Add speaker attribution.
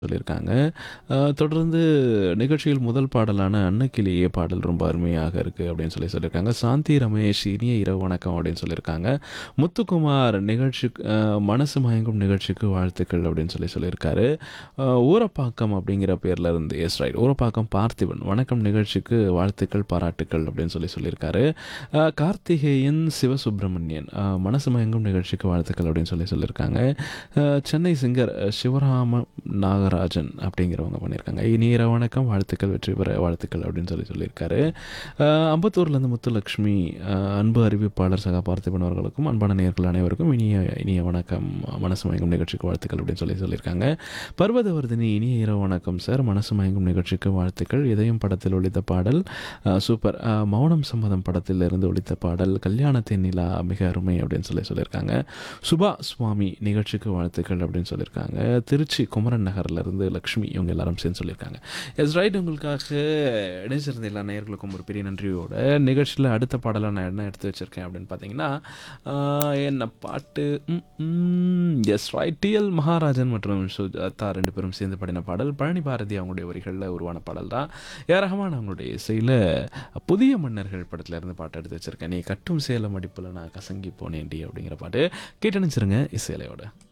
Speaker 1: சொல்லியிருக்காங்க. அ தொடர்ந்து நிகழ்ச்சியில் முதல் பாடலான "அன்னக்கிளியே" பாடல் ரொம்ப அருமையாக இருக்கு அப்படின்னு சொல்லி சொல்லியிருக்காங்க. சாந்தி ரமேஷ் "இனிய இரவு வணக்கம்" அப்படின்னு சொல்லியிருக்காங்க. முத்துக்குமார் நிகழ்ச்சிக்கு அ "மனசு மயங்கும்" நிகழ்ச்சிக்கு வாழ்த்துக்கள் அப்படின்னு சொல்லி சொல்லியிருக்காரு. அ ஊரப்பாக்கம் அப்படிங்கிற பேர்ல இருந்து எஸ் ரைட் ஊரப்பாக்கம் பார்த்திபன் "வணக்கம் நிகழ்ச்சிக்கு வாழ்த்துக்கள், பாராட்டுக்கள்" அப்படின்னு சொல்லி சொல்லியிருக்காரு. அ கார்த்திகேயன் சிவசுப்பிரமணியன் அ "மனசு மயங்கும்" நிகழ்ச்சிக்கு வாழ்த்துக்கள் அப்படின்னு சொல்லி சொல்லியிருக்காங்க. அ சென்னை சிங்கர் சிவராம நாகராஜன் அப்படிங்கிறவங்க பண்ணியிருக்காங்க. "இனிய இரவு வணக்கம், வாழ்த்துக்கள், வெற்றி பெற வாழ்த்துக்கள்" அப்படின்னு சொல்லி சொல்லியிருக்காரு. அ அம்பத்தூர்லேருந்து முத்துலட்சுமி அ "அன்பு அறிவிப்பாளர் சகா பார்த்திபன் அவர்களுக்கும், அன்பான நேயர்கள் அனைவருக்கும் இனிய இனிய வணக்கம். மனசு மயங்கும் நிகழ்ச்சிக்கு வாழ்த்துக்கள்" அப்படின்னு சொல்லி சொல்லியிருக்காங்க. பர்வதவர்தினி "இனிய இரவு வணக்கம் சார். மனசு மயங்கும் நிகழ்ச்சிக்கு வாழ்த்துக்கள். இதயம் படத்தில் ஒலித்த பாடல் அ சூப்பர். அ மௌனம் சம்மதம் படத்தில் இருந்து ஒலித்த பாடல் கல்யாணத்தின் நிலா மிக அருமை" அப்படின்னு சொல்லி சொல்லியிருக்காங்க. சுபா சுவாமி நிகழ்ச்சிக்கு வாழ்த்துக்கள் அப்படின்னு சொல்லியிருக்காங்க. திருச்சி குமரன் நகர்லேருந்து லக்ஷ்மி இவங்க எல்லாரும் சேர்ந்து சொல்லியிருக்காங்க. எஸ் ரைட் உங்களுக்காக இணைஞ்சிருந்த எல்லா நேயர்களுக்கும் ஒரு பெரிய நன்றியோட நிகழ்ச்சியில் அடுத்த பாடலாக நான் என்ன எடுத்து வச்சிருக்கேன் அப்படின்னு பார்த்தீங்கன்னா அ என்ன பாட்டு ம், ம் எஸ் ரைட் டிஎல் மகாராஜன் மற்றும் சுஜாதா ரெண்டு பேரும் சேர்ந்து பாடின பாடல் பழனி பாரதி அவங்களுடைய வரிகளில் உருவான பாடல் தான் ஏ ரஹ்மான் அவங்களுடைய இசையில் புதிய மன்னர்கள் படத்துல இருந்து பாட்டு எடுத்து வச்சிருக்கேன் நீ கட்டும் சேலம் அடிப்பில் நான் கசங்கி போனேன்டி அப்படிங்கிற பாட்டு கேட்டு நினச்சிருங்க இசையிலையோட